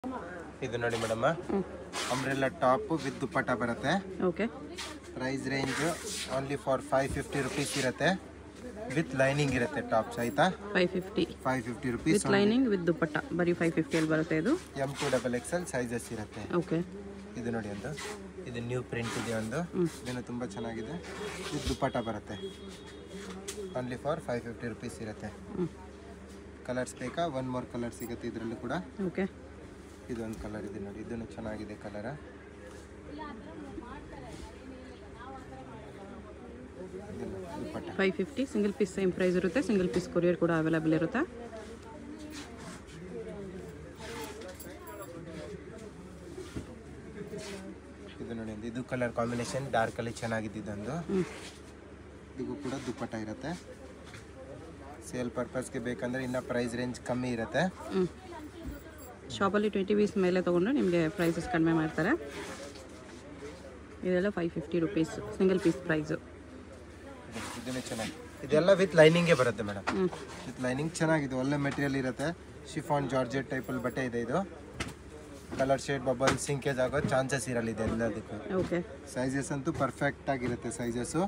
ಇದು ನೋಡಿ madam umbrella top with dupatta ಬರುತ್ತೆ okay price range only for five fifty rupees ಇರುತ್ತೆ ವಿತ್ ಲೈನಿಂಗ್ ಇರುತ್ತೆ ಟಾಪ್ಸ್ ಆಯ್ತಾ five fifty five fifty rupees with lining with dupatta ಬರೀ five ಫಿಫ್ಟಿಯಲ್ಲಿ ಬರುತ್ತೆ ಇದು M to double XL sizes ಇರುತ್ತೆ ಓಕೆ ಇದು ನೋಡಿ ಒಂದು ಇದು ನ್ಯೂ ಪ್ರಿಂಟ್ ಇದೆ ಒಂದು ಇದನ್ನು ತುಂಬ ಚೆನ್ನಾಗಿದೆ ಇದು ದುಪ್ಪಟ್ಟ ಬರುತ್ತೆ only for five fifty rupees ಇರುತ್ತೆ ಹ್ಞೂ ಕಲರ್ಸ್ ಬೇಕಾ ಒನ್ ಮೋರ್ ಕಲರ್ ಸಿಗುತ್ತೆ ಇದರಲ್ಲೂ ಕೂಡ ಓಕೆ ಇದೊಂದು ಕಲರ್ ಇದೆ ನೋಡಿ ಇದನ್ನು ಚೆನ್ನಾಗಿದೆ ಕಲರ dupatta five fifty single piece same price ಇರುತ್ತೆ ಸಿಂಗಲ್ ಪೀಸ್ ಕೊರಿಯರ್ ಕೂಡ ಅವೈಲೇಬಲ್ ಇರುತ್ತೆ ಇದು ನೋಡಿ ಒಂದು ಇದು ಕಲರ್ ಕಾಂಬಿನೇಷನ್ ಡಾರ್ಕ್ ಅಲ್ಲಿ ಚೆನ್ನಾಗಿದೆ ಇದೊಂದು ಹ್ಞೂ ಇದಕ್ಕೂ ಕೂಡ ದುಪ್ಪಟ್ಟ ಇರುತ್ತೆ ಸೇಲ್ ಪರ್ಪಸ್ಗೆ ಬೇಕಂದ್ರೆ ಇನ್ನು ಪ್ರೈಸ್ ರೇಂಜ್ ಕಮ್ಮಿ ಇರುತ್ತೆ ಹ್ಞೂ ಶಾಪಲ್ಲಿ ಟ್ವೆಂಟಿ ಪೀಸ್ ಮೇಲೆ ತೊಗೊಂಡ್ರೆ ನಿಮಗೆ ಪ್ರೈಸಸ್ ಕಡಿಮೆ ಮಾಡ್ತಾರೆ ಇದೆಲ್ಲ five fifty rupees single piece price ಇದನ್ನೇ ಚೆನ್ನಾಗಿ ಇದೆಲ್ಲ ವಿತ್ ಲೈನಿಂಗೇ ಬರುತ್ತೆ ಮೇಡಮ್ ಹ್ಞೂ ವಿತ್ ಲೈನಿಂಗ್ ಚೆನ್ನಾಗಿದೆ ಒಳ್ಳೆ ಮೆಟೀರಿಯಲ್ ಇರುತ್ತೆ ಶಿಫಾನ್ ಜಾರ್ಜೆಟ್ ಟೈಪಲ್ಲಿ ಬಟ್ಟೆ ಇದೆ ಇದು ಕಲರ್ ಶೇಡ್ ಬಬಲ್ ಸಿಂಕೇಜ್ ಆಗೋ ಚಾನ್ಸಸ್ ಇರಲ್ಲ ಇದೆ ಎಲ್ಲದಕ್ಕೂ ಓಕೆ ಸೈಜಸ್ ಅಂತೂ ಪರ್ಫೆಕ್ಟ್ ಆಗಿರುತ್ತೆ ಸೈಜಸ್ಸು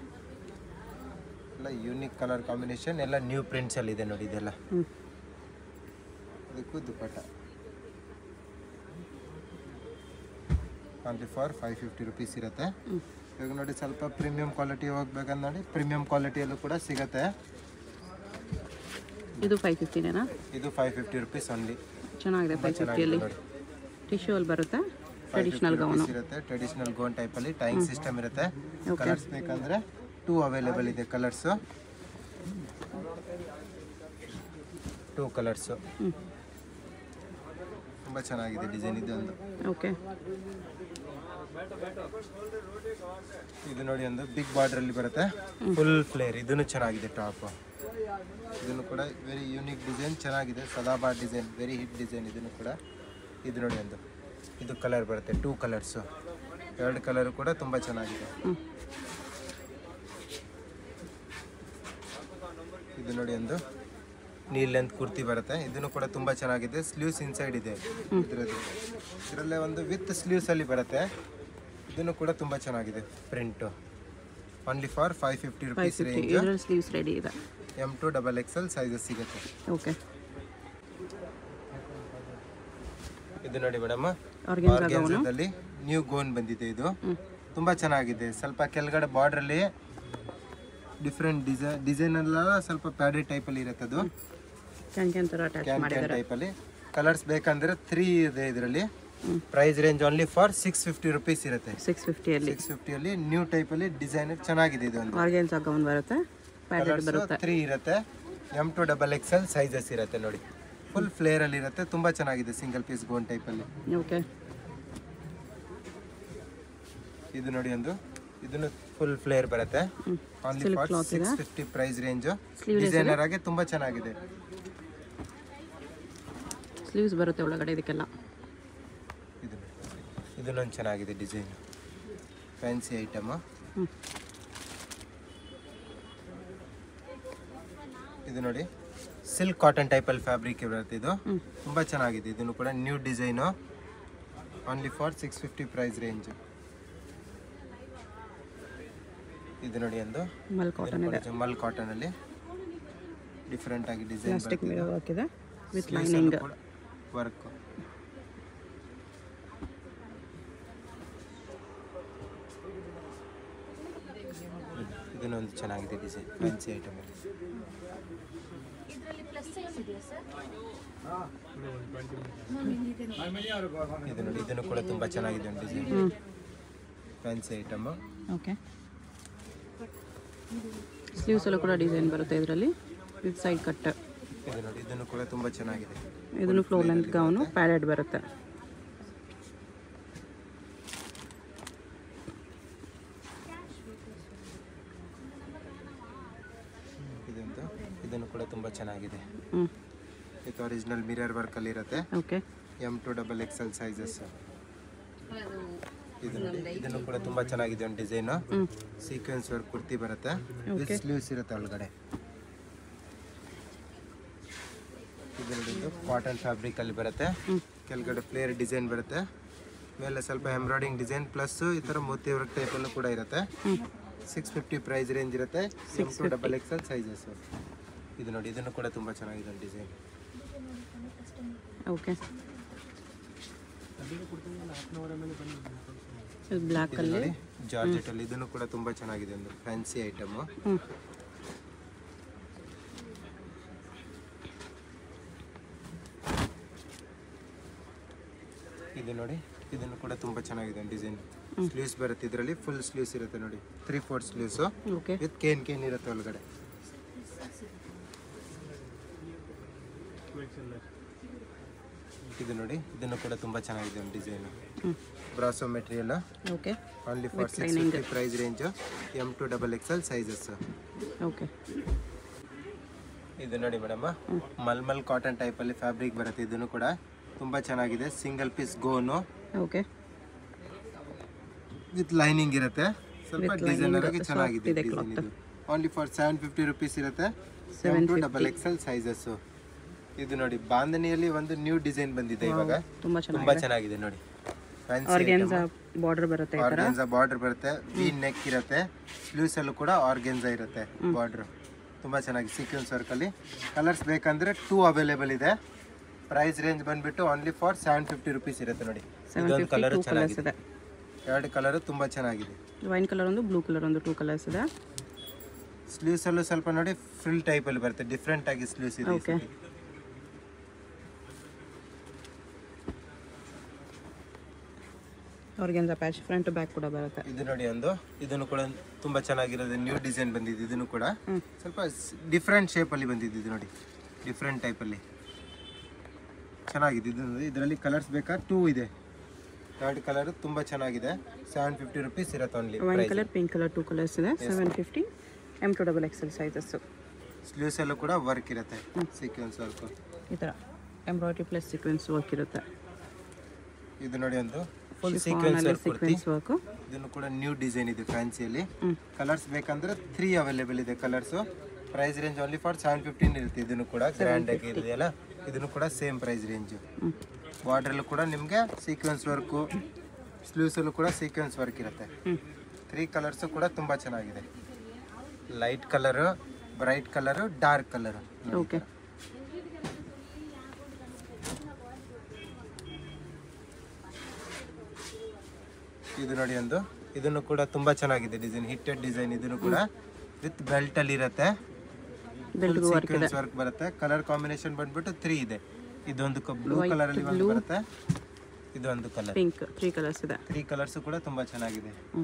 ಎಲ್ಲ ಯೂನಿಕ್ ಕಲರ್ ಕಾಂಬಿನೇಷನ್ ಎಲ್ಲ ನ್ಯೂ ಪ್ರಿಂಟ್ಸಲ್ಲಿ ಇದೆ ನೋಡಿ ಇದೆಲ್ಲ ಹ್ಞೂ ಇದಕ್ಕೂ dupatta only for five fifty rupees ಇರುತ್ತೆ ಹ್ಞೂ ಇವಾಗ ನೋಡಿ ಸ್ವಲ್ಪ ಪ್ರೀಮಿಯಂ ಕ್ವಾಲಿಟಿ ಹೋಗ್ಬೇಕಂದ್ ನೋಡಿ ಪ್ರೀಮಿಯಂ ಕ್ವಾಲಿಟಿಯಲ್ಲೂ ಕೂಡ ಸಿಗುತ್ತೆ ಇದು ಫೈವ್ ಫಿಫ್ಟಿನೇನಾ ಇದು ಫೈವ್ ಫಿಫ್ಟಿ ರುಪೀಸ್ ಓನ್ಲಿ ಚೆನ್ನಾಗಿದೆ ಫೈವ್ ಫಿಫ್ಟಿಯಲ್ಲಿ ನೋಡಿ ಟಿಶ್ಯೂ ಅಲ್ಲಿ ಬರುತ್ತೆ ಟ್ರೆಡಿಷ್ನಲ್ ಗೌನು ಇರುತ್ತೆ ಟ್ರೆಡಿಷನಲ್ ಗೋನ್ ಟೈಪಲ್ಲಿ ಟೈಮ್ ಸಿಸ್ಟಮ್ ಇರುತ್ತೆ ಕಲರ್ಸ್ ಬೇಕಂದ್ರೆ ಟೂ ಅವೈಲೇಬಲ್ ಇದೆ ಕಲರ್ಸು ಟೂ ಕಲರ್ಸು ಹ್ಞೂ ತುಂಬ ಚೆನ್ನಾಗಿದೆ ಡಿಸೈನ್ ಇದೊಂದು ಓಕೆ ಇದು ನೋಡಿ ಒಂದು ಬಿಗ್ ಬಾರ್ಡರ್ ಅಲ್ಲಿ ಬರುತ್ತೆ ಫುಲ್ ಫ್ಲೇರ್ ಇದನ್ನು ಚೆನ್ನಾಗಿದೆ ಟಾಪ್ ಇದನ್ನು ಕೂಡ ವೆರಿ ಯೂನಿಕ್ ಡಿಸೈನ್ ಚೆನ್ನಾಗಿದೆ ಸದಾಬಾ ಡಿಸೈನ್ ವೆರಿ ಹಿಟ್ ಡಿಸೈನ್ ಇದನ್ನು ಕೂಡ ಇದು ನೋಡಿ ಒಂದು ಇದು ಕಲರ್ ಬರುತ್ತೆ ಟೂ ಕಲರ್ಸು ಎರಡು ಕಲರ್ ಕೂಡ ತುಂಬ ಚೆನ್ನಾಗಿದೆ ಹ್ಞೂ ಇದು ನೋಡಿ ಒಂದು ನೀಲ್ ಲೆಂತ್ ಕುರ್ತಿ ಬರುತ್ತೆ ಇದನ್ನು ಕೂಡ ತುಂಬ ಚೆನ್ನಾಗಿದೆ ಸ್ಲೀವ್ಸ್ ಇನ್ಸೈಡ್ ಇದೆ ಇದರದ್ದು ಇದರಲ್ಲೇ ಒಂದು ವಿತ್ ಸ್ಲೀವ್ಸ್ ಅಲ್ಲಿ ಬರುತ್ತೆ ಇದನ್ನು ಕೂಡ ತುಂಬ ಚೆನ್ನಾಗಿದೆ print only for five fifty five rupees fifty range ಇದರಲ್ಲಿ ಸ್ಲೀವ್ಸ್ ರೆಡಿ ಇದೆ M to double XL sizes ಸಿಗುತ್ತೆ ಓಕೆ ಇದು ನೋಡಿ ಮೇಡಮ್ ಆರ್ಗೆನ್ಸಾ ಗೌನು ಆರ್ಗೆನ್ಸದಲ್ಲಿ ನ್ಯೂ ಗೋನ್ ಬಂದಿದೆ ಇದು ತುಂಬ ಚೆನ್ನಾಗಿದೆ ಸ್ವಲ್ಪ ಕೆಳಗಡೆ ಬಾರ್ಡ್ರಲ್ಲಿ ಡಿಫ್ರೆಂಟ್ ಡಿಸೈನ್ ಡಿಸೈನ್ ಎಲ್ಲ ಸ್ವಲ್ಪ ಪ್ಯಾಡೆಡ್ ಟೈಪಲ್ಲಿ ಇರುತ್ತೆ ಅದು ಕ್ಯಾನ್ ಕ್ಯಾನ್ ಥರ ಅಟ್ಯಾಚ್ ಕ್ಯಾನ್ ಕ್ಯಾನ್ ಮಾಡಿದ್ದಾರೆ ಟೈಪಲ್ಲಿ ಕಲರ್ಸ್ ಬೇಕಂದ್ರೆ ತ್ರೀ ಇದೆ ಇದರಲ್ಲಿ price range only for six fifty rupees ಇರುತ್ತೆ ಸಿಕ್ಸ್ ಫಿಫ್ಟಿಯಲ್ಲಿ ಸಿಕ್ಸ್ ಫಿಫ್ಟಿಯಲ್ಲಿ ನ್ಯೂ ಟೈಪಲ್ಲಿ ಡಿಸೈನ್ ಚೆನ್ನಾಗಿದೆ ಇದು ಒಂದು ಆರ್ಗೆನ್ಸಾ ಗೌನ್ ಬರುತ್ತೆ ಪ್ಯಾಡೆಡ್ ಬರುತ್ತೆ ತ್ರೀ ಇರುತ್ತೆ M to double XL sizes ಇರುತ್ತೆ ನೋಡಿ ಫುಲ್ ಫ್ಲೇರ್ ಅಲ್ಲಿ ಇರುತ್ತೆ ತುಂಬಾ ಚೆನ್ನಾಗಿದೆ ಸಿಂಗಲ್ ಪೀಸ್ ಗೋನ್ ಟೈಪಲ್ಲಿ ಓಕೆ ಇದು ನೋಡಿ ಒಂದು ಇದನ್ನು ಫುಲ್ ಫ್ಲೇರ್ ಬರುತ್ತೆ only for six fifty price range designer ಆಗಿ ತುಂಬಾ ಚೆನ್ನಾಗಿದೆ ಸ್ಲೀವ್ಸ್ ಬರುತ್ತೆ ಒಳಗಡೆ ಇದಕ್ಕೆಲ್ಲ ಇದು ಇದನ್ನೊಂದು ಚೆನ್ನಾಗಿದೆ ಡಿಸೈನ್ ಫ್ಯಾನ್ಸಿ ಐಟಮ್ ಹ್ಞೂ ಇದು ನೋಡಿ ಸಿಲ್ಕ್ ಕಾಟನ್ ಟೈಪಲ್ಲಿ ಫ್ಯಾಬ್ರಿಕ್ ಬರುತ್ತೆ ಇದು ಹ್ಮ್. ತುಂಬಾ ಚೆನ್ನಾಗಿದೆ ಇದನ್ನು ಕೂಡ new design only for six fifty price range ಇದು ನೋಡಿ ಒಂದು ಮಲ್ ಕಾಟನ್ ಇದೆ ಜಮ್ಮಲ್ ಕಾಟನ್ ಅಲ್ಲಿ ಡಿಫ್ರೆಂಟ್ ಆಗಿ ಡಿಸೈನ್ ಪ್ಲಾಸ್ಟಿಕ್ ಮಿರರ್ ಹಾಕಿದೆ ವಿತ್ ಲೈನಿಂಗ್ ವರ್ಕ್ ಇದನ್ನೊಂದು ಚೆನ್ನಾಗಿದೆ ಡಿಸೈನ್ ಫ್ಯಾನ್ಸಿ ಐಟಮ್ ಇದು ನೋಡಿ ಇದನ್ನು ಕೂಡ ತುಂಬಾ ಚೆನ್ನಾಗಿದೆ ಒಂದು ಡಿಸೈನ್ ಹ್ಞೂ ಫ್ಯಾನ್ಸಿ ಐಟಮ್ ಓಕೆ ಸ್ಲೀವ್ಸ್ ಎಲ್ಲ ಕೂಡ ಡಿಸೈನ್ ಬರುತ್ತೆ ಇದರಲ್ಲಿ ವಿತ್ ಸೈಡ್ ಕಟ್ ಇದು ನೋಡಿ ಇದನ್ನು ಕೂಡ ತುಂಬಾ ಚೆನ್ನಾಗಿದೆ ಇದನ್ನು ಫ್ಲೋರ್ ಲೆಂತ್ ಗೌನು ಪ್ಯಾಡೆಡ್ ಬರುತ್ತೆ ಇದೊಂದು ಇದನ್ನು ಕೂಡ ತುಂಬಾ ಚೆನ್ನಾಗಿದೆ ಹ್ಞೂ ಇದು ಒರಿಜಿನಲ್ ಮಿರರ್ ವರ್ಕ್ ಅಲ್ಲಿ ಇರುತ್ತೆ okay M to double XL sizes ಇದು ನೋಡಿ ಇದನ್ನು ಕೂಡ ತುಂಬಾ ಚೆನ್ನಾಗಿದೆ ಒಂದು ಡಿಸೈನ್ ಹ್ಞೂ ಸೀಕ್ವೆನ್ಸ್ ವರ್ಕ್ ಕುರ್ತಿ ಬರುತ್ತೆ ವಿತ್ ಸ್ಲೀವ್ಸ್ ಇರುತ್ತೆ ಒಳಗಡೆ ಇದು ನೋಡಿ ಕಾಟನ್ ಫ್ಯಾಬ್ರಿಕ್ ಅಲ್ಲಿ ಬರುತ್ತೆ ಕೆಳಗಡೆ ಫ್ಲೇರ್ ಡಿಸೈನ್ ಬರುತ್ತೆ ಮೇಲೆ ಸ್ವಲ್ಪ ಎಂಬ್ರಾಯ್ಡಿಂಗ್ ಡಿಸೈನ್ ಪ್ಲಸ್ ಈ ಥರ ಮೋತಿ ವರ್ಕ್ ಟೈಪಲ್ಲೂ ಕೂಡ ಇರುತ್ತೆ ಸಿಕ್ಸ್ ಫಿಫ್ಟಿ ಪ್ರೈಸ್ ರೇಂಜ್ ಇರುತ್ತೆ M to double XL sizes ಇದು ನೋಡಿ ಇದನ್ನು ಕೂಡ ತುಂಬ ಚೆನ್ನಾಗಿದೆ ಡಿಸೈನ್ ಓಕೆ ಇದು ಬ್ಲ್ಯಾಕಲ್ಲಿ ನೋಡಿ ಜಾರ್ಜೆಟ್ ಅಲ್ಲಿ ಇದನ್ನು ಕೂಡ ತುಂಬ ಚೆನ್ನಾಗಿದೆ ಒಂದು ಫ್ಯಾನ್ಸಿ ಐಟಮು ಹ್ಞೂ ಇದು ನೋಡಿ ಇದನ್ನು ಕೂಡ ತುಂಬ ಚೆನ್ನಾಗಿದೆ ಡಿಸೈನ್ ಸ್ಲೀವ್ಸ್ ಬರುತ್ತೆ ಇದರಲ್ಲಿ ಫುಲ್ ಸ್ಲೀವ್ಸ್ ಇರುತ್ತೆ ನೋಡಿ three four sleeves okay with can can ಇರುತ್ತೆ ಒಳಗಡೆ ಇದು ನೋಡಿ ಇದನ್ನು ಕೂಡ ತುಂಬ ಚೆನ್ನಾಗಿದೆ ಒಂದು ಡಿಸೈನ್ ಹ್ಞೂ ಬ್ರಾಸೋ material okay only for six fifty price range M to double XL sizes okay ಇದು ನೋಡಿ ಮೇಡಮ್ ಮಲ್ಮಲ್ ಕಾಟನ್ ಟೈಪಲ್ಲಿ ಫ್ಯಾಬ್ರಿಕ್ ಬರುತ್ತೆ ಇದನ್ನು ಕೂಡ ತುಂಬ ಚೆನ್ನಾಗಿದೆ single piece gown okay with lining ಇರುತ್ತೆ ಸ್ವಲ್ಪ ಡಿಸೈನರ್ ಆಗಿ ಚೆನ್ನಾಗಿದೆ ಡಿಸೈನ್ ಇದು only for seven fifty rupees ಇರುತ್ತೆ seven to double XL sizes ಇದು ನೋಡಿ ಬಾಂಧನಿಯಲ್ಲಿ ಒಂದು ನ್ಯೂ ಡಿಸೈನ್ ಬಂದಿದೆ ಇವಾಗ ತುಂಬ ಚೆನ್ನಾಗಿ ತುಂಬಾ ಚೆನ್ನಾಗಿದೆ ನೋಡಿ ಫ್ಯಾನ್ಸಿ ಆರ್ಗೆನ್ಸಾ ಬಾರ್ಡರ್ ಬರುತ್ತೆ ಈ ಥರ ಆರ್ಗೆನ್ಸಾ ಬಾರ್ಡರ್ ಬರುತ್ತೆ ವಿ ನೆಕ್ ಇರುತ್ತೆ ಸ್ಲೀವ್ಸ್ ಅಲ್ಲೂ ಕೂಡ ಆರ್ಗೆನ್ಸಾ ಇರುತ್ತೆ ಬಾರ್ಡರ್ ತುಂಬಾ ಚೆನ್ನಾಗಿ ಸೀಕ್ವೆನ್ಸ್ ವರ್ಕ್ ಅಲ್ಲಿ ಕಲರ್ಸ್ ಬೇಕಂದ್ರೆ ಟೂ ಅವೈಲೇಬಲ್ ಇದೆ ಪ್ರೈಸ್ ರೇಂಜ್ ಬಂದ್ಬಿಟ್ಟು only for seven fifty rupees ಇರುತ್ತೆ ನೋಡಿ ಇದೊಂದು ಕಲರ್ ಟೂ ಕಲರ್ಸ್ ಚೆನ್ನಾಗಿದೆ ಇದೆ ಎರಡು ಕಲರ್ ತುಂಬಾ ಚೆನ್ನಾಗಿದೆ ವೈನ್ ಕಲರ್ ಒಂದು ಬ್ಲೂ ಕಲರ್ ಒಂದು ಟೂ ಕಲರ್ಸ್ ಇದೆ ಸ್ಲೀವ್ಸ್ ಅಲ್ಲೂ ಸ್ವಲ್ಪ ನೋಡಿ ಫ್ರಿಲ್ ಟೈಪ್ ಅಲ್ಲಿ ಬರುತ್ತೆ ಡಿಫ್ರೆಂಟ್ ಆಗಿ ಸ್ಲೀವ್ಸ್ ಇದೆ ಈ Okay. ಸತಿ. Organza patch front to back ಕೂಡ ಬರುತ್ತೆ ಇದು ನೋಡಿ ಒಂದು ಇದನ್ನು ಕೂಡ ತುಂಬಾ ಚೆನ್ನಾಗಿರೋದು ನ್ಯೂ ಡಿಸೈನ್ ಬಂದಿದೆ ಇದನ್ನು ಕೂಡ ಹ್ಮ್. ಸ್ವಲ್ಪ ಡಿಫ್ರೆಂಟ್ ಶೇಪ್ ಅಲ್ಲಿ ಬಂದಿದ್ದು ಇದು ನೋಡಿ ಡಿಫ್ರೆಂಟ್ ಟೈಪ್ ಅಲ್ಲಿ ಚೆನ್ನಾಗಿದೆ ಇದು ಇದರಲ್ಲಿ ಕಲರ್ಸ್ ಬೇಕಾ ಟೂ ಇದೆ ಎರಡು ಕಲರ್ ತುಂಬಾ ಚೆನ್ನಾಗಿದೆ ಸೆವೆನ್ ಫಿಫ್ಟಿ ರುಪೀಸ್ ಇರುತ್ತೆ only wine colour pink colour two colours ಇದೆ seven fifty M to double XL sizes sleeves ಅಲ್ಲೂ ಕೂಡ ವರ್ಕ್ ಇರುತ್ತೆ ಸೀಕ್ವೆನ್ಸ್ ವರ್ಕ್ ಈ ಥರ ಎಂಬ್ರಾಯ್ಡ್ರಿ ಪ್ಲಸ್ ಸೀಕ್ವೆನ್ಸ್ ವರ್ಕ್ ಇರುತ್ತೆ ಇದು ನೋಡಿ ಒಂದು ಫುಲ್ ಸೀಕ್ವೆನ್ಸ್ ವರ್ಕ್ ಕೊಡ್ತಿ ಸೀಕ್ವೆನ್ಸ್ ವರ್ಕು ಇದನ್ನು ಕೂಡ ನ್ಯೂ ಡಿಸೈನ್ ಇದೆ ಫ್ಯಾನ್ಸಿಯಲ್ಲಿ ಹ್ಞೂ ಕಲರ್ಸ್ ಬೇಕಂದ್ರೆ ತ್ರೀ ಅವೈಲೇಬಲ್ ಇದೆ colours price range only for seven fifteen ಇರುತ್ತೆ ಇದನ್ನು ಕೂಡ ಗ್ರ್ಯಾಂಡ್ ಆಗಿ ಇದೆಯಲ್ಲ ಇದನ್ನು ಕೂಡ ಸೇಮ್ ಪ್ರೈಸ್ ರೇಂಜು ಹ್ಞೂ ಬಾರ್ಡ್ರಲ್ಲೂ ಕೂಡ ನಿಮಗೆ ಸೀಕ್ವೆನ್ಸ್ ವರ್ಕು ಸ್ಲೀವ್ಸಲ್ಲೂ ಕೂಡ ಸೀಕ್ವೆನ್ಸ್ ವರ್ಕ್ ಇರುತ್ತೆ ಹ್ಞೂ ತ್ರೀ ಕಲರ್ಸು ಕೂಡ ತುಂಬ ಚೆನ್ನಾಗಿದೆ light colour bright colour dark colour okay ಇದು ನೋಡಿ ಒಂದು ಇದನ್ನು ಕೂಡ ತುಂಬ ಚೆನ್ನಾಗಿದೆ ಡಿಸೈನ್ ಹಿಟ್ಟೆಡ್ ಡಿಸೈನ್ ಇದನ್ನು ಕೂಡ ವಿತ್ ಬೆಲ್ಟ್ ಅಲ್ಲಿ ಇರುತ್ತೆ ಬೆಲ್ಟ್ ವರ್ಕ್ ಇದೆ ಸೀಕ್ವೆನ್ಸ್ ವರ್ಕ್ ಬರುತ್ತೆ ಕಲರ್ ಕಾಂಬಿನೇಷನ್ ಬಂದ್ಬಿಟ್ಟು ತ್ರೀ ಇದೆ ಇದೊಂದು ಬ್ಲೂ ಕಲರ್ ಅಲ್ಲಿ ಒಂದು ಬರುತ್ತೆ ಇದೊಂದು ಕಲರ್ ಪಿಂಕ್ ತ್ರೀ ಕಲರ್ಸ್ ಇದೆ ತ್ರೀ ಕಲರ್ಸ್ ಕೂಡ ತುಂಬಾ ಚೆನ್ನಾಗಿದೆ ಹ್ಞೂ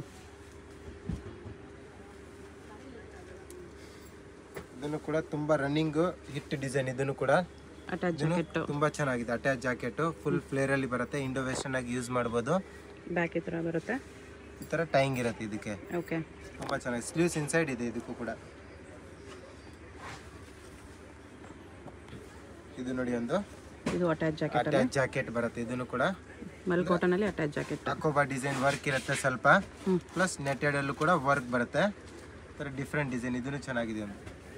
ಇದನ್ನು ಕೂಡ ತುಂಬಾ ರನ್ನಿಂಗ್ ಹಿಟ್ ಡಿಸೈನ್ ಇದನ್ನು ಕೂಡ ಅಟ್ಯಾಚ್ ಇದನ್ನು ಜಾಕೆಟ್ ತುಂಬಾ ಚೆನ್ನಾಗಿದೆ ಅಟ್ಯಾಚ್ ಜಾಕೆಟ್ ಫುಲ್ ಫ್ಲೇರ್ ಅಲ್ಲಿ ಬರುತ್ತೆ ಇಂಡೋ ವೆಸ್ಟರ್ನ್ ಆಗಿ ಯೂಸ್ ಮಾಡ್ಬೋದು ಬ್ಯಾಕ್ ಈ ಥರ ಬರುತ್ತೆ ಈ ತರ ಟೈಂಗ್ ಇರುತ್ತೆ ಇದಕ್ಕೆ ಓಕೆ ತುಂಬಾ ಚೆನ್ನಾಗಿ ಸ್ಲೀವ್ಸ್ ಇನ್ಸೈಡ್ ಇದೆ ಇದಕ್ಕೂ ಕೂಡ ಇದು ನೋಡಿ ಒಂದು ಇದು ಅಟ್ಯಾಚ್ ಜಾಕೆಟ್ ಅಟ್ಯಾಚ್ ಜಾಕೆಟ್ ಬರುತ್ತೆ ಇದನ್ನು ಕೂಡ ಮಲ್ ಕಾಟನಲ್ಲಿ ಅಟ್ಯಾಚ್ ಜಾಕೆಟ್ ಅಕೋಬಾ ಡಿಸೈನ್ ವರ್ಕ್ ಇರುತ್ತೆ ಸ್ವಲ್ಪ ಹ್ಮ್. ಪ್ಲಸ್ ನೆಟೆಡ್ ಅಲ್ಲೂ ಕೂಡ ವರ್ಕ್ ಬರುತ್ತೆ ಥರ ಡಿಫ್ರೆಂಟ್ ಡಿಸೈನ್ ಇದನ್ನು ಚೆನ್ನಾಗಿದೆ ಒಂದು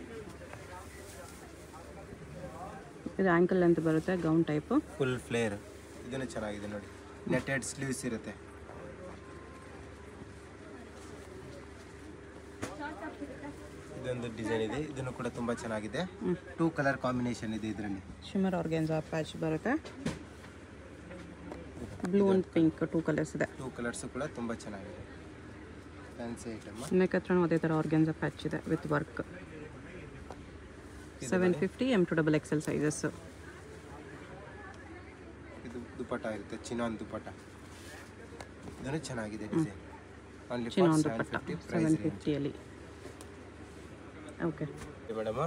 ಇದು ಆ್ಯಂಕಲ್ ಅಂತ ಬರುತ್ತೆ ಗೌನ್ ಟೈಪು ಫುಲ್ ಫ್ಲೇರ್ ಇದನ್ನು ಚೆನ್ನಾಗಿದೆ ನೋಡಿ ನೆಟೆಡ್ ಸ್ಲೀವ್ಸ್ ಇರುತ್ತೆ ಇದೊಂದು ಡಿಸೈನ್ ಇದೆ ಇದನ್ನು ಕೂಡ ತುಂಬಾ ಚೆನ್ನಾಗಿದೆ ಹ್ಮ್. ಟೂ ಕಲರ್ ಕಾಂಬಿನೇಷನ್ ಇದೆ ಇದರಲ್ಲಿ ಶಿಮರ್ ಆರ್ಗೆನ್ಸಾ ಪ್ಯಾಚ್ ಬರುತ್ತೆ blue and pink two colours ಇದೆ ಟೂ ಕಲರ್ಸ್ ಕೂಡ ತುಂಬಾ ಚೆನ್ನಾಗಿದೆ ಫ್ಯಾನ್ಸಿ ಐಟಮ್ ನೆಕ್ ಹತ್ರನೂ ಅದೇ ಥರ ಆರ್ಗೆನ್ಸಾ ಪ್ಯಾಚ್ ಇದೆ with work seven fifty M to double XL sizes ಇದು ದುಪಟ ಇರುತ್ತೆ ಚಿನಾನ್ ದುಪಟ ಇದನ್ನು ಚೆನ್ನಾಗಿದೆ design only chinon seven dupatta fifty seven price ಫಿಫ್ಟಿಯಲ್ಲಿ ಓಕೆ ಮೇಡಮ್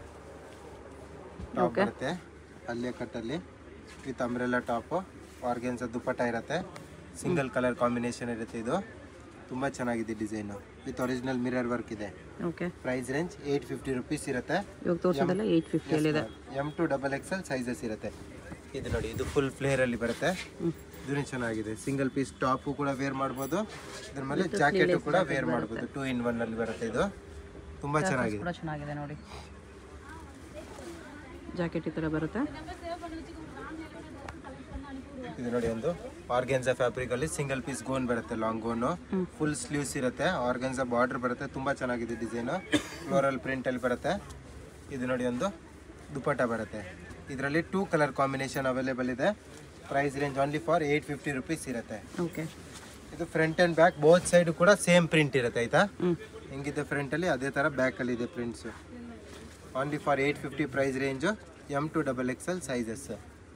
ಟಾಪ್ ಬರುತ್ತೆ ಅಲ್ಲೇ ಕಟ್ಟಲ್ಲಿ with umbrella top organza dupatta ಇರುತ್ತೆ ಸಿಂಗಲ್ ಕಲರ್ ಕಾಂಬಿನೇಷನ್ ಇರುತ್ತೆ ಇದು ತುಂಬ ಚೆನ್ನಾಗಿದೆ design with original mirror work ಇದೆ okay price range eight fifty rupees ಇರುತ್ತೆ ಇವಾಗ ತೋರಿಸೋದೆಲ್ಲ ಏಯ್ಟ್ ಫಿಫ್ಟಿಯಲ್ಲಿದೆ M to double XL sizes ಇರುತ್ತೆ ಇದು ನೋಡಿ ಇದು ಫುಲ್ ಫ್ಲೇರಲ್ಲಿ ಬರುತ್ತೆ ಹ್ಞೂ ಇದೂ ಚೆನ್ನಾಗಿದೆ ಸಿಂಗಲ್ ಪೀಸ್ ಟಾಪು ಕೂಡ ವೇರ್ ಮಾಡ್ಬೋದು ಇದ್ರ ಮೇಲೆ ಜಾಕೆಟು ಕೂಡ ವೇರ್ ಮಾಡ್ಬೋದು ಟೂ ಇನ್ ಒನ್ ಅಲ್ಲಿ ಬರುತ್ತೆ ಇದು ತುಂಬ ಚೆನ್ನಾಗಿದೆ ಕೂಡ ಚೆನ್ನಾಗಿದೆ ನೋಡಿ ಜಾಕೆಟ್ ಈ ಥರ ಬರುತ್ತೆ ಇದು ನೋಡಿ ಒಂದು ಆರ್ಗೆನ್ಸಾ ಫ್ಯಾಬ್ರಿಕ್ ಅಲ್ಲಿ ಸಿಂಗಲ್ ಪೀಸ್ ಗೋನ್ ಬರುತ್ತೆ ಲಾಂಗ್ ಗೋನು ಫುಲ್ ಸ್ಲೀವ್ಸ್ ಇರುತ್ತೆ ಆರ್ಗೆನ್ಸಾ ಬಾರ್ಡರ್ ಬರುತ್ತೆ ತುಂಬಾ ಚೆನ್ನಾಗಿದೆ ಡಿಸೈನ್ ಫ್ಲೋರಲ್ ಪ್ರಿಂಟ್ ಅಲ್ಲಿ ಬರುತ್ತೆ ಇದು ನೋಡಿ ಒಂದು ದುಪಟ್ಟ ಬರುತ್ತೆ ಇದರಲ್ಲಿ ಟೂ ಕಲರ್ ಕಾಂಬಿನೇಷನ್ ಅವೈಲೇಬಲ್ ಇದೆ price range only for eight fifty rupees ಇರುತ್ತೆ ಓಕೆ ಇದು front and back both side ಕೂಡ ಸೇಮ್ ಪ್ರಿಂಟ್ ಇರುತ್ತೆ ಆಯ್ತಾ ಹ್ಞೂ ಹೆಂಗಿದೆ ಫ್ರಂಟ್ ಅಲ್ಲಿ ಅದೇ ತರ ಬ್ಯಾಕ್ ಅಲ್ಲಿ ಇದೆ prints only for eight fifty price range M to double XL sizes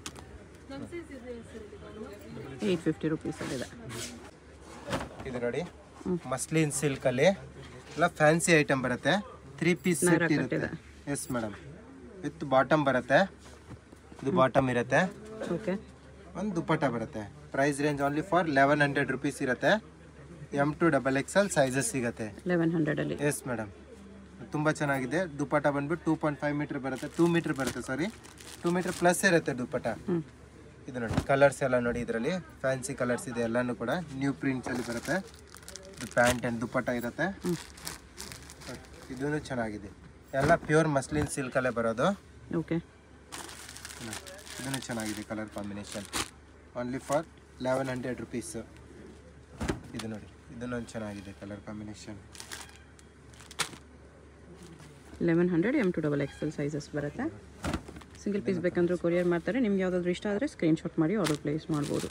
eight fifty ರುಪೀಸಲ್ಲಿದೆ ಇದು ನೋಡಿ ಮಸ್ಲಿನ್ ಸಿಲ್ಕ್ ಅಲ್ಲಿ ಎಲ್ಲ ಫ್ಯಾನ್ಸಿ ಐಟಮ್ ಬರುತ್ತೆ ತ್ರೀ ಪೀಸ್ ಸೆಟ್ ಇರುತ್ತೆ ಎಸ್ ಮೇಡಮ್ ವಿತ್ ಬಾಟಮ್ ಬರುತ್ತೆ ಇದು ಬಾಟಮ್ ಇರುತ್ತೆ ಓಕೆ ಒಂದು ದುಪ್ಪಟ್ಟ ಬರುತ್ತೆ price range only for eleven hundred rupees ಇರುತ್ತೆ M to double XL sizes ಸಿಗುತ್ತೆ ಲೆವೆನ್ ಹಂಡ್ರೆಡಲ್ಲಿ ಎಸ್ ಮೇಡಮ್ ತುಂಬ ಚೆನ್ನಾಗಿದೆ ದುಪ್ಪಟ್ಟ ಬಂದ್ಬಿಟ್ಟು ಟೂ ಪಾಯಿಂಟ್ ಫೈವ್ ಮೀಟರ್ ಬರುತ್ತೆ ಟೂ ಮೀಟರ್ ಬರುತ್ತೆ ಸಾರಿ ಟೂ ಮೀಟರ್ ಪ್ಲಸ್ ಇರುತ್ತೆ ದುಪ್ಪಟ್ಟ ಹ್ಞೂ ಇದು ನೋಡಿ ಕಲರ್ಸ್ ಎಲ್ಲ ನೋಡಿ ಇದರಲ್ಲಿ ಫ್ಯಾನ್ಸಿ ಕಲರ್ಸ್ ಇದೆ ಎಲ್ಲಾನು ಕೂಡ ನ್ಯೂ ಪ್ರಿಂಟ್ಸ್ ಅಲ್ಲಿ ಬರುತ್ತೆ ಇದು ಪ್ಯಾಂಟ್ ಅಂಡ್ ದುಪ್ಪಟ್ಟ ಇರುತ್ತೆ ಹ್ಞೂ ಇದೂ ಚೆನ್ನಾಗಿದೆ ಎಲ್ಲ ಪ್ಯೂರ್ ಮಸ್ಲಿನ್ ಸಿಲ್ಕಲ್ಲೇ ಬರೋದು ಓಕೆ ಇದೂ ಚೆನ್ನಾಗಿದೆ colour combination only for eleven hundred rupees ಇದು ನೋಡಿ ಇದನ್ನೊಂದು ಚೆನ್ನಾಗಿದೆ colour combination eleven hundred M to double XL sizes ಬರುತ್ತೆ ಸಿಂಗಲ್ ಪೀಸ್ ಬೇಕಂದ್ರೂ ಕೊರಿಯರ್ ಮಾಡ್ತಾರೆ ನಿಮ್ಗೆ ಯಾವುದಾದ್ರೂ ಇಷ್ಟ ಆದರೆ ಸ್ಕ್ರೀನ್ಶಾಟ್ ಮಾಡಿ ಆರ್ಡರ್ ಪ್ಲೇಸ್ ಮಾಡ್ಬೋದು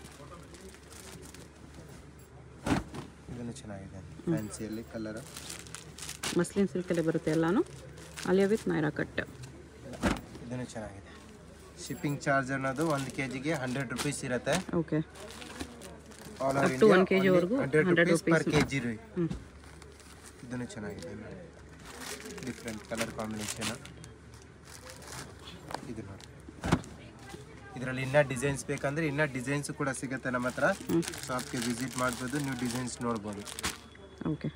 ಇದನ್ನು ಚೆನ್ನಾಗಿದೆ ಫ್ಯಾನ್ಸಿಯಲ್ಲಿ ಕಲರ್ ಮಸ್ಲಿನ್ ಸಿಲ್ಕಲ್ಲೇ ಬರುತ್ತೆ ಎಲ್ಲಾನು ಅಲಿಯಾ ವಿತ್ ನೈರಾ ಕಟ್ ಇದನ್ನು ಚೆನ್ನಾಗಿದೆ ಶಿಪ್ಪಿಂಗ್ ಚಾರ್ಜ್ ಅನ್ನೋದು ಒಂದು ಕೆ ಜಿಗೆ ಹಂಡ್ರೆಡ್ ರುಪೀಸ್ ಇರುತ್ತೆ okay all over Up to one kg ವರೆಗೂ hundred 100 rupees per K G ಹ್ಞೂ ಇದನ್ನು ಚೆನ್ನಾಗಿದೆ ಡಿಫ್ರೆಂಟ್ ಕಲರ್ ಕಾಂಬಿನೇಷನ್ ಇದು ನೋಡಿ ಇದರಲ್ಲಿ ಇನ್ನೂ ಡಿಸೈನ್ಸ್ ಬೇಕಂದ್ರೆ ಇನ್ನೂ ಡಿಸೈನ್ಸ್ ಕೂಡ ಸಿಗುತ್ತೆ ನಮ್ಮ ಹತ್ರ ಶಾಪ್ಗೆ ವಿಸಿಟ್ ಮಾಡ್ಬೋದು ನೀವು ಡಿಸೈನ್ಸ್ ನೋಡ್ಬೋದು ಓಕೆ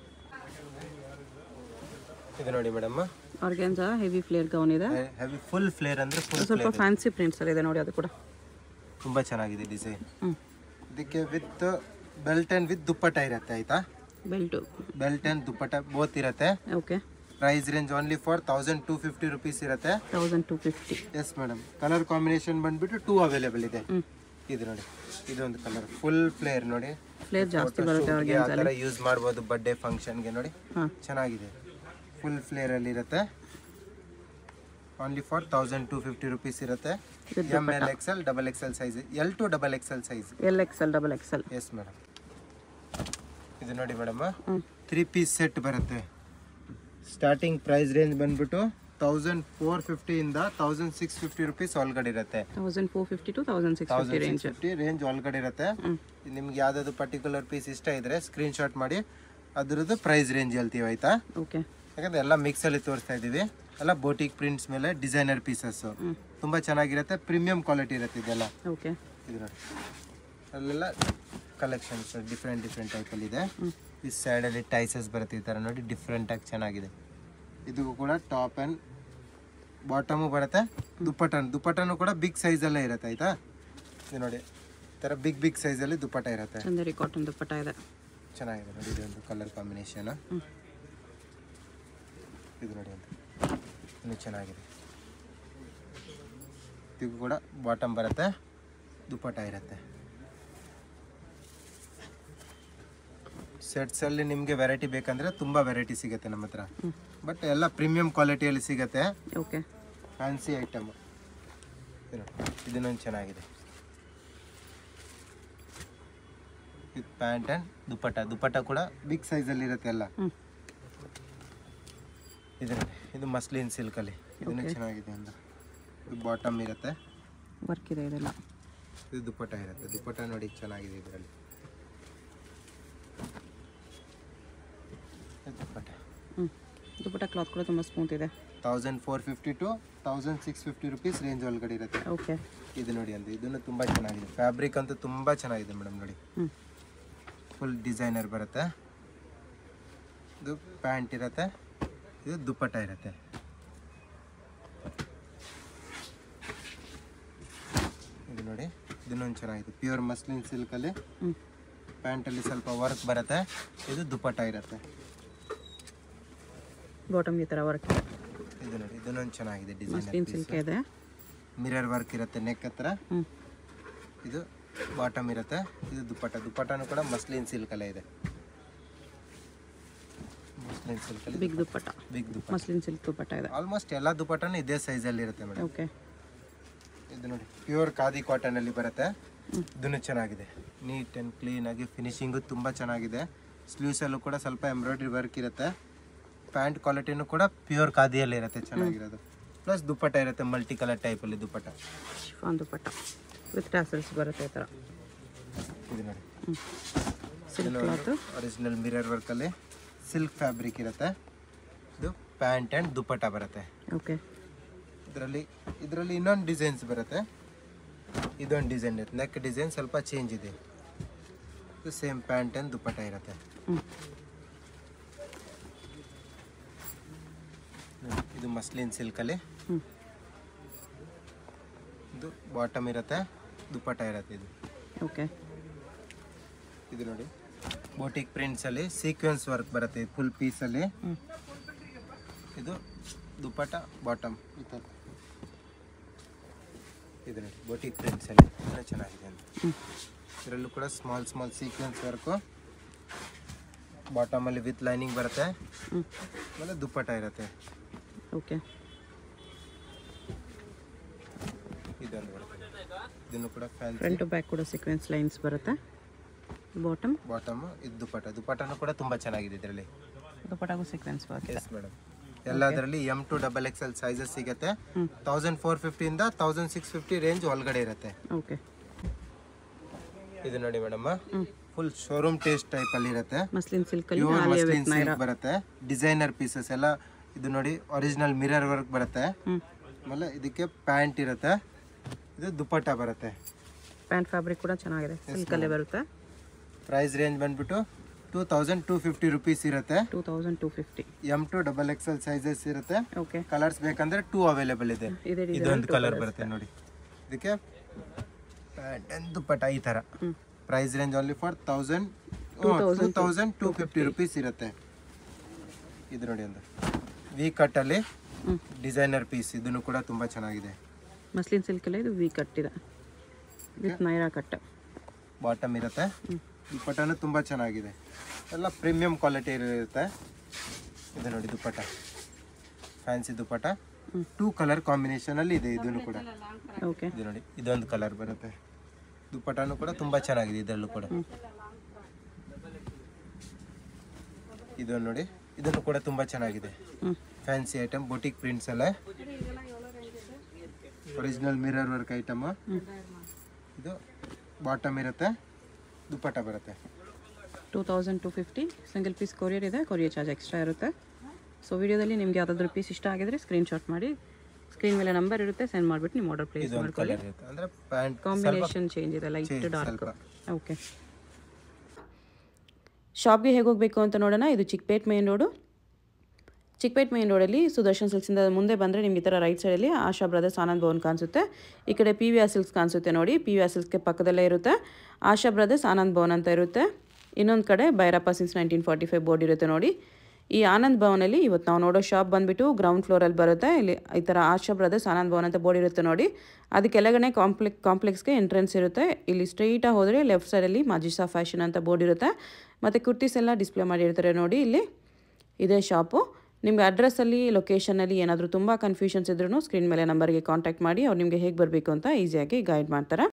ಇದು ನೋಡಿ madam organza heavy flare gown ಇದೆ ಹೆವಿ ಫುಲ್ ಫ್ಲೇರ್ ಅಂದರೆ ಫುಲ್ ಸ್ವಲ್ಪ ಫ್ಯಾನ್ಸಿ ಪ್ರಿಂಟ್ಸಲ್ಲಿ ಇದೆ ನೋಡಿ ಅದು ಕೂಡ ತುಂಬ ಚೆನ್ನಾಗಿದೆ ಡಿಸೈನ್ ಹ್ಞೂ ಇದಕ್ಕೆ with belt and with dupatta ಇರುತ್ತೆ ಆಯ್ತಾ belt belt and dupatta both ಇರುತ್ತೆ okay price range only for thousand two fifty rupees ಇರುತ್ತೆ thousand to fifty yes madam colour combination ಬಂದ್ಬಿಟ್ಟು ಟೂ ಅವೈಲೇಬಲ್ ಇದೆ ಹ್ಞೂ ಇದು ನೋಡಿ ಇದೊಂದು ಕಲರ್ ಫುಲ್ ಫ್ಲೇರ್ ನೋಡಿ ಫ್ಲೇರ್ ಜಾಸ್ತಿ ಬರುತ್ತೆ Shoot ಗೆ ಆ ಥರ ಯೂಸ್ ಮಾಡ್ಬೋದು ಬರ್ಡೇ ಫಂಕ್ಷನ್ಗೆ ನೋಡಿ ಹಾಂ ಚೆನ್ನಾಗಿದೆ ಫುಲ್ ಫ್ಲೇರ್ ಅಲ್ಲಿ ಇರುತ್ತೆ only for thousand two fifty rupees ಇರುತ್ತೆ M L XL double XL size L to double XL size L XL double XL yes madam ಇದು ನೋಡಿ ಮೇಡಮ್ ಹ್ಞೂ ತ್ರೀ ಪೀಸ್ ಸೆಟ್ ಬರುತ್ತೆ ಸ್ಟಾರ್ಟಿಂಗ್ ಪ್ರೈಸ್ ರೇಂಜ್ ಬಂದ್ಬಿಟ್ಟು thousand four ಫಿಫ್ಟಿಯಿಂದ thousand six fifty rupees ಒಳಗಡೆ ಇರುತ್ತೆ thousand four fifty to thousand six fifty thousand range six fifty range ಒಳಗಡೆ ಇರುತ್ತೆ ಹ್ಞೂ ನಿಮ್ಗೆ ಯಾವ್ದಾದ್ರು ಪರ್ಟಿಕ್ಯುಲರ್ ಪೀಸ್ ಇಷ್ಟ ಇದ್ರೆ ಸ್ಕ್ರೀನ್ ಶಾಟ್ ಮಾಡಿ ಅದ್ರದ್ದು ಪ್ರೈಸ್ ರೇಂಜ್ ಹೇಳ್ತೀವಿ ಆಯ್ತಾ ಓಕೆ ಯಾಕಂದ್ರೆ ಎಲ್ಲ ಮಿಕ್ಸ್ ಅಲ್ಲಿ ತೋರಿಸ್ತಾ ಇದೀವಿ ಎಲ್ಲ ಬೋಟಿಕ್ ಪ್ರಿಂಟ್ಸ್ ಮೇಲೆ ಡಿಸೈನರ್ ಪೀಸಸ್ ಹ್ಞೂ ತುಂಬಾ ಚೆನ್ನಾಗಿರುತ್ತೆ ಪ್ರೀಮಿಯಂ ಕ್ವಾಲಿಟಿ ಇರುತ್ತೆ ಇದೆಲ್ಲ ಓಕೆ ಇದು ನೋಡಿ ಅಲ್ಲೆಲ್ಲ ಕಲೆಕ್ಷನ್ಸ್ ಡಿಫ್ರೆಂಟ್ ಡಿಫ್ರೆಂಟ್ ಟೈಪಲ್ಲಿ ಇದೆ ಹ್ಞೂ ಈ ಸೈಡಲ್ಲಿ ಟೈಸಸ್ ಬರುತ್ತೆ ಈ ಥರ ನೋಡಿ ಡಿಫ್ರೆಂಟಾಗಿ ಚೆನ್ನಾಗಿದೆ ಇದು ಕೂಡ ಟಾಪ್ ಆ್ಯಂಡ್ ಬಾಟಮು ಬರುತ್ತೆ ದುಪ್ಪಟನ್ ದುಪ್ಪಟನು ಕೂಡ ಬಿಗ್ ಸೈಜಲ್ಲೇ ಇರುತ್ತೆ ಆಯಿತಾ ಇದು ನೋಡಿ ಈ ಥರ ಬಿಗ್ ಬಿಗ್ ಸೈಜಲ್ಲಿ ದುಪ್ಪಟ ಇರುತ್ತೆ ಚಂದೇರಿ ಕಾಟನ್ ದುಪ್ಪಟ್ಟ ಇದೆ ಚೆನ್ನಾಗಿದೆ ನೋಡಿ ಇದೊಂದು ಕಲರ್ ಕಾಂಬಿನೇಷನ್ ಹ್ಞೂ ಇದು ನೋಡಿ ಅಂತ ಇನ್ನು ಚೆನ್ನಾಗಿದೆ ಇದು ಕೂಡ ಬಾಟಮ್ ಬರುತ್ತೆ ದುಪ್ಪಟ ಇರುತ್ತೆ ಸೆಟ್ಸಲ್ಲಿ ನಿಮಗೆ ವೆರೈಟಿ ಬೇಕಂದ್ರೆ ತುಂಬ ವೆರೈಟಿ ಸಿಗುತ್ತೆ ನಮ್ಮ ಹತ್ರ ಬಟ್ ಎಲ್ಲ ಪ್ರೀಮಿಯಂ ಕ್ವಾಲಿಟಿಯಲ್ಲಿ ಸಿಗುತ್ತೆ ಓಕೆ ಫ್ಯಾನ್ಸಿ ಐಟಮ್ ಇದನ್ನೊಂದು ಚೆನ್ನಾಗಿದೆ with pant and dupatta dupatta ಕೂಡ ಬಿಗ್ ಸೈಜಲ್ಲಿ ಇರುತ್ತೆ ಎಲ್ಲ ಹ್ಞೂ ಇದು ನೋಡಿ ಇದು ಮಸ್ಲಿನ್ ಸಿಲ್ಕಲ್ಲಿ ಇದನ್ನು ಚೆನ್ನಾಗಿದೆ ಅಂತ ಇದು ಬಾಟಮ್ ಇರುತ್ತೆ ವರ್ಕ್ ಇದೆ ಇದೆಲ್ಲ ಇದು ದುಪ್ಪಟ್ಟ ಇರುತ್ತೆ ದುಪ್ಪಟ್ಟ ನೋಡಿ ಚೆನ್ನಾಗಿದೆ ಇದರಲ್ಲಿ ಇದು ದುಪ್ಪಟ್ಟ ಹ್ಞೂ ದುಪ್ಪಟ್ಟ ಕ್ಲಾತ್ ಕೂಡ ತುಂಬ ಸ್ಮೂತ್ ಇದೆ thousand four fifty to thousand six fifty rupees range ಒಳಗಡೆ ಇರುತ್ತೆ ಓಕೆ ಇದು ನೋಡಿ ಅಂತ ಇದನ್ನು ತುಂಬ ಚೆನ್ನಾಗಿದೆ ಫ್ಯಾಬ್ರಿಕ್ ಅಂತೂ ತುಂಬ ಚೆನ್ನಾಗಿದೆ ಮೇಡಮ್ ನೋಡಿ ಹ್ಞೂ ಫುಲ್ ಡಿಸೈನರ್ ಬರುತ್ತೆ ಇದು ಪ್ಯಾಂಟ್ ಇರುತ್ತೆ ಇದು ದುಪ್ಪಟ್ಟ ಇರುತ್ತೆ ಇದು ನೋಡಿ ಇದನ್ನೊಂದು ಚೆನ್ನಾಗಿದೆ ಪ್ಯೂರ್ ಮಸ್ಲಿನ್ ಸಿಲ್ಕಲ್ಲಿ ಹ್ಞೂ ಪ್ಯಾಂಟಲ್ಲಿ ಸ್ವಲ್ಪ ವರ್ಕ್ ಬರುತ್ತೆ ಇದು ದುಪ್ಪಟ್ಟ ಇರುತ್ತೆ ಬಾಟಮ್ ಈ ಥರ ವರ್ಕ್ ಇದೆ ಇದು ನೋಡಿ ಇದನ್ನೊಂದು ಚೆನ್ನಾಗಿದೆ ಡಿಸೈನರ್ ಮಸ್ಲಿನ್ ಸಿಲ್ಕ್ ಇದೆ ಮಿರರ್ ವರ್ಕ್ ಇರುತ್ತೆ ನೆಕ್ ಹತ್ರ ಹ್ಞೂ ಇದು ಬಾಟಮ್ ಇರುತ್ತೆ ಇದು ದುಪ್ಪಟ್ಟ ದುಪ್ಪಟ್ಟನೂ ಕೂಡ ಮಸ್ಲಿನ್ ಸಿಲ್ಕಲ್ಲೇ ಇದೆ ಮಸ್ಲಿನ್ ಸಿಲ್ಕಲ್ಲಿ big dupatta big dupatta muslin silk dupatta ಇದೆ ಆಲ್ಮೋಸ್ಟ್ ಎಲ್ಲ ದುಪ್ಪಟ್ಟನೂ ಇದೇ ಸೈಜಲ್ಲಿ ಇರುತ್ತೆ ಮೇಡಮ್ ಓಕೆ ಇದು ನೋಡಿ ಪ್ಯೂರ್ ಖಾದಿ ಕಾಟನ್ ಅಲ್ಲಿ ಬರುತ್ತೆ ಇದನ್ನು ಚೆನ್ನಾಗಿದೆ ನೀಟ್ ಆ್ಯಂಡ್ ಕ್ಲೀನ್ ಆಗಿ ಫಿನಿಶಿಂಗು ತುಂಬ ಚೆನ್ನಾಗಿದೆ ಸ್ಲೀವ್ಸ್ ಅಲ್ಲೂ ಕೂಡ ಸ್ವಲ್ಪ ಎಂಬ್ರಾಯ್ಡ್ರಿ ವರ್ಕ್ ಇರುತ್ತೆ ಪ್ಯಾಂಟ್ ಕ್ವಾಲಿಟಿನೂ ಕೂಡ ಪ್ಯೂರ್ ಖಾದಿಯಲ್ಲಿ ಇರುತ್ತೆ ಚೆನ್ನಾಗಿರೋದು ಪ್ಲಸ್ ದುಪ್ಪಟ್ಟ ಇರುತ್ತೆ ಮಲ್ಟಿ ಕಲರ್ ಟೈಪಲ್ಲಿ dupatta chiffon dupatta with tassels ಬರುತ್ತೆ ಈ ಥರ ಇದು ನೋಡಿ ಸಿಲ್ಕ್ ಕ್ಲಾತು ಒರಿಜಿನಲ್ ಮಿರರ್ ವರ್ಕಲ್ಲಿ ಸಿಲ್ಕ್ ಫ್ಯಾಬ್ರಿಕ್ ಇರುತ್ತೆ ಇದು ಪ್ಯಾಂಟ್ ಆ್ಯಂಡ್ ದುಪ್ಪಟ್ಟ ಬರುತ್ತೆ ಓಕೆ ಇದರಲ್ಲಿ ಇದರಲ್ಲಿ ಇನ್ನೊಂದು ಡಿಸೈನ್ಸ್ ಬರುತ್ತೆ ಇದೊಂದು ಡಿಸೈನ್ ಇರುತ್ತೆ ನೆಕ್ ಡಿಸೈನ್ ಸ್ವಲ್ಪ ಚೇಂಜ್ ಇದೆ ಇದು ಸೇಮ್ ಪ್ಯಾಂಟ್ ಆ್ಯಂಡ್ ದುಪ್ಪಟ್ಟ ಇರುತ್ತೆ ಹ್ಞೂ ಇದು ಮಸ್ಲಿನ್ ಸಿಲ್ಕಲ್ಲಿ ಹ್ಞೂ ಇದು ಬಾಟಮ್ ಇರುತ್ತೆ ದುಪ್ಪಟ್ಟ ಇರುತ್ತೆ ಇದು ಓಕೆ ಇದು ನೋಡಿ ಬೋಟಿಕ್ ಪ್ರಿಂಟ್ಸಲ್ಲಿ ಸೀಕ್ವೆನ್ಸ್ ವರ್ಕ್ ಬರುತ್ತೆ ಫುಲ್ ಪೀಸಲ್ಲಿ ಹ್ಞೂ ಇದು ದುಪ್ಪಟ್ಟ ಬಾಟಮ್ ಈ ಥರ ಇದು ನೋಡಿ ಬೋಟಿಕ್ ಪ್ರಿಂಟ್ಸಲ್ಲಿ ತುಂಬ ಚೆನ್ನಾಗಿದೆ ಅಂತ ಹ್ಞೂ ಇದರಲ್ಲೂ ಕೂಡ ಸ್ಮಾಲ್ ಸ್ಮಾಲ್ ಸೀಕ್ವೆನ್ಸ್ ವರ್ಕು ಬಾಟಮಲ್ಲಿ ವಿತ್ ಲೈನಿಂಗ್ ಬರುತ್ತೆ ಹ್ಞೂ ಆಮೇಲೆ ದುಪ್ಪಟ್ಟ ಇರುತ್ತೆ ಓಕೆ ಇದೊಂದು ಬರುತ್ತೆ ಇದನ್ನು ಕೂಡ ಫ್ಯಾನ್ಸಿ ಫ್ರಂಟ್ ಟು ಬ್ಯಾಕ್ ಕೂಡ ಸೀಕ್ವೆನ್ಸ್ ಲೈನ್ಸ್ ಬರುತ್ತೆ ಬಾಟಮ್ ಬಾಟಮ್ ಇದು ದುಪ್ಪಟ್ಟ ದುಪ್ಪಟ್ಟನೂ ಕೂಡ ತುಂಬ ಚೆನ್ನಾಗಿದೆ ಇದರಲ್ಲಿ ದುಪ್ಪಟ್ಟಾಗೂ ಸೀಕ್ವೆನ್ಸ್ ವರ್ಕ್ ಎಸ್ ಮೇಡಮ್ ಎಲ್ಲದರಲ್ಲಿ M to double X L sizes ಸಿಗುತ್ತೆ ತೌಸಂಡ್ ಫೋರ್ ಫಿಫ್ಟಿಯಿಂದ ತೌಸಂಡ್ ಸಿಕ್ಸ್ ಫಿಫ್ಟಿ ರೇಂಜ್ ಒಳಗಡೆ ಇರುತ್ತೆ ಓಕೆ ಇದು ನೋಡಿ ಮೇಡಮ್ ಹ್ಞೂ ಫುಲ್ ಶೋರೂಮ್ ಟೇಸ್ಟ್ ಟೈಪಲ್ಲಿ ಇರುತ್ತೆ ಮಸ್ಲಿನ್ ಸಿಲ್ಕಲ್ಲಿ pure Alia muslin with Naira silk ಬರುತ್ತೆ ಡಿಸೈನರ್ ಪೀಸಸ್ ಎಲ್ಲ ಇದು ನೋಡಿ ಒರಿಜಿನಲ್ ಮಿರರ್ ವರ್ಕ್ ಬರುತ್ತೆ ಹ್ಞೂ ಆಮೇಲೆ ಇದಕ್ಕೆ ಪ್ಯಾಂಟ್ ಇರುತ್ತೆ ಇದು ದುಪ್ಪಟ್ಟ ಬರುತ್ತೆ ಪ್ಯಾಂಟ್ ಫ್ಯಾಬ್ರಿಕ್ ಕೂಡ ಚೆನ್ನಾಗಿದೆ ಸಿಲ್ಕಲ್ಲೇ ಬರುತ್ತೆ ಪ್ರೈಸ್ ರೇಂಜ್ ಬಂದ್ಬಿಟ್ಟು two thousand two fifty rupees ಇರುತ್ತೆ two thousand two fifty M to double X L sizes ಇರುತ್ತೆ ಓಕೆ ಕಲರ್ಸ್ ಬೇಕಂದ್ರೆ ಟೂ ಅವೈಲೇಬಲ್ ಇದೆ ಇದೇ ಇದೊಂದು ಕಲರ್ ಬರುತ್ತೆ ನೋಡಿ ಇದಕ್ಕೆ ಪ್ಯಾಂಟ್ ಅಂಡ್ ದುಪ್ಪಟ್ಟ ಈ ಥರ ಹ್ಞೂ price range only for thousand two thousand two fifty rupees ಇರುತ್ತೆ ಇದು ನೋಡಿ ಒಂದು ವಿ ಕಟ್ಟಲ್ಲಿ ಹ್ಞೂ ಡಿಸೈನರ್ ಪೀಸ್ ಇದನ್ನು ಕೂಡ ತುಂಬ ಚೆನ್ನಾಗಿದೆ ಮಸ್ಲಿನ್ ಸಿಲ್ಕಲ್ಲೇ ಇದು ವಿ ಕಟ್ಟಿದೆ ವಿತ್ ನೈರಾ ಕಟ್ ಬಾಟಮ್ ಇರುತ್ತೆ ಹ್ಞೂ ದುಪ್ಪಟ್ಟನೂ ತುಂಬ ಚೆನ್ನಾಗಿದೆ ಎಲ್ಲ ಪ್ರೀಮಿಯಂ ಕ್ವಾಲಿಟಿ ಇರುತ್ತೆ ಇದು ನೋಡಿ ದುಪ್ಪಟ್ಟ ಫ್ಯಾನ್ಸಿ ದುಪ್ಪಟ್ಟ ಹ್ಮ್. ಟೂ ಕಲರ್ ಕಾಂಬಿನೇಷನಲ್ಲಿ ಇದೆ ಇದನ್ನು ಕೂಡ ಓಕೆ ಇದು ನೋಡಿ ಇದೊಂದು ಕಲರ್ ಬರುತ್ತೆ ದುಪ್ಪಟ್ಟನೂ ಕೂಡ ತುಂಬ ಚೆನ್ನಾಗಿದೆ ಇದರಲ್ಲೂ ಕೂಡ ಹ್ಮ್. ಇದನ್ನು ನೋಡಿ ಇದನ್ನು ಕೂಡ ತುಂಬ ಚೆನ್ನಾಗಿದೆ ಹ್ಞೂ ಫ್ಯಾನ್ಸಿ ಐಟಮ್ ಬೊಟಿಕ್ ಪ್ರಿಂಟ್ಸ್ ಎಲ್ಲ ಒರಿಜಿನಲ್ ಮಿರರ್ ವರ್ಕ್ ಐಟಮ್ ಹ್ಞೂ ಇದು ಬಾಟಮ್ ಇರುತ್ತೆ ದುಪ್ಪಟ್ಟ ಬರುತ್ತೆ two thousand to fifty single piece courier ಇದೆ ಕೊರಿಯರ್ ಚಾರ್ಜ್ ಎಕ್ಸ್ಟ್ರಾ ಇರುತ್ತೆ ಸೊ ವಿಡಿಯೋದಲ್ಲಿ ನಿಮ್ಗೆ ಯಾವುದಾದ್ರೂ ಪೀಸ್ ಇಷ್ಟ ಆಗಿದ್ರೆ ಸ್ಕ್ರೀನ್ಶಾಟ್ ಮಾಡಿ ಸ್ಕ್ರೀನ್ ಮೇಲೆ ನಂಬರ್ ಇರುತ್ತೆ ಸೆಂಡ್ ಮಾಡಿಬಿಟ್ಟು ನೀವು ಆರ್ಡರ್ ಪ್ಲೇಸ್ ಇದೊಂದು ಮಾಡ್ಕೊಳ್ಳಿ ಕಲರ್ ಇರುತ್ತೆ ಅಂದರೆ ಪ್ಯಾಂಟ್ ಕಾಂಬಿನೇಷನ್ ಚೇಂಜ್ ಇದೆ ಲೈಟ್ change ಡಾರ್ಕ್ ಸ್ವಲ್ಪ. ಓಕೆ ಶಾಪ್ಗೆ ಹೇಗೆ ಹೋಗಬೇಕು ಅಂತ ನೋಡೋಣ ಇದು Chickpet main road Chickpet main ರೋಡಲ್ಲಿ ಸುದರ್ಶನ್ ಸಿಲ್ಕ್ಸಿಂದ ಮುಂದೆ ಬಂದರೆ ನಿಮ್ಗೆ ಈ ಥರ ರೈಟ್ ಸೈಡಲ್ಲಿ ಆಶಾ ಬ್ರದರ್ಸ್ ಆನಂದ್ ಭವನ್ ಕಾಣಿಸುತ್ತೆ ಈ ಕಡೆ ಪಿ ವಿ ಆರ್ ಸಿಲ್ಕ್ಸ್ ಕಾಣಿಸುತ್ತೆ ನೋಡಿ ಪಿ ವಿ ಆರ್ ಸಿಲ್ಕ್ಸ್ಗೆ ಪಕ್ಕದಲ್ಲೇ ಇರುತ್ತೆ ಆಶಾ ಬ್ರದರ್ಸ್ ಆನಂದ್ ಭವನ್ ಅಂತ ಇರುತ್ತೆ ಇನ್ನೊಂದು ಕಡೆ Bhairappa since nineteen forty five board ಇರುತ್ತೆ ನೋಡಿ ಈ ಆನಂದ್ ಭವನಲ್ಲಿ ಇವತ್ತು ನಾವು ನೋಡೋ ಶಾಪ್ ಬಂದುಬಿಟ್ಟು ಗ್ರೌಂಡ್ ಫ್ಲೋರಲ್ಲಿ ಬರುತ್ತೆ ಇಲ್ಲಿ ಈ ಥರ ಆಶಾ ಬ್ರದರ್ಸ್ ಆನಂದ್ ಭವನ್ ಅಂತ ಬೋರ್ಡ್ ಇರುತ್ತೆ ನೋಡಿ ಅದಕ್ಕೆ ಕೆಳಗಡೆ ಕಾಂಪ್ಲೆಕ್ ಕಾಂಪ್ಲೆಕ್ಸ್ಗೆ ಎಂಟ್ರೆನ್ಸ್ ಇರುತ್ತೆ ಇಲ್ಲಿ ಸ್ಟ್ರೈಟಾಗಿ ಹೋದರೆ ಲೆಫ್ಟ್ ಸೈಡಲ್ಲಿ ಮಾಜಿಸಾ ಫ್ಯಾಷನ್ ಅಂತ ಬೋರ್ಡ್ ಇರುತ್ತೆ ಮತ್ತು ಕುರ್ತೀಸ್ ಎಲ್ಲ ಡಿಸ್ಪ್ಲೇ ಮಾಡಿರ್ತಾರೆ ನೋಡಿ ಇಲ್ಲಿ ಇದೇ ಶಾಪು ನಿಮ್ಗೆ ಅಡ್ರೆಸ್ಸಲ್ಲಿ ಲೊಕೇಶನಲ್ಲಿ ಏನಾದರೂ ತುಂಬ ಕನ್ಫ್ಯೂಷನ್ಸ್ ಇದ್ರೂ ಸ್ಕ್ರೀನ್ ಮೇಲೆ ನಂಬರ್ಗೆ ಕಾಂಟ್ಯಾಕ್ಟ್ ಮಾಡಿ ಅವ್ರು ನಿಮಗೆ ಹೇಗೆ ಬರಬೇಕು ಅಂತ ಈಸಿಯಾಗಿ ಗೈಡ್ ಮಾಡ್ತಾರೆ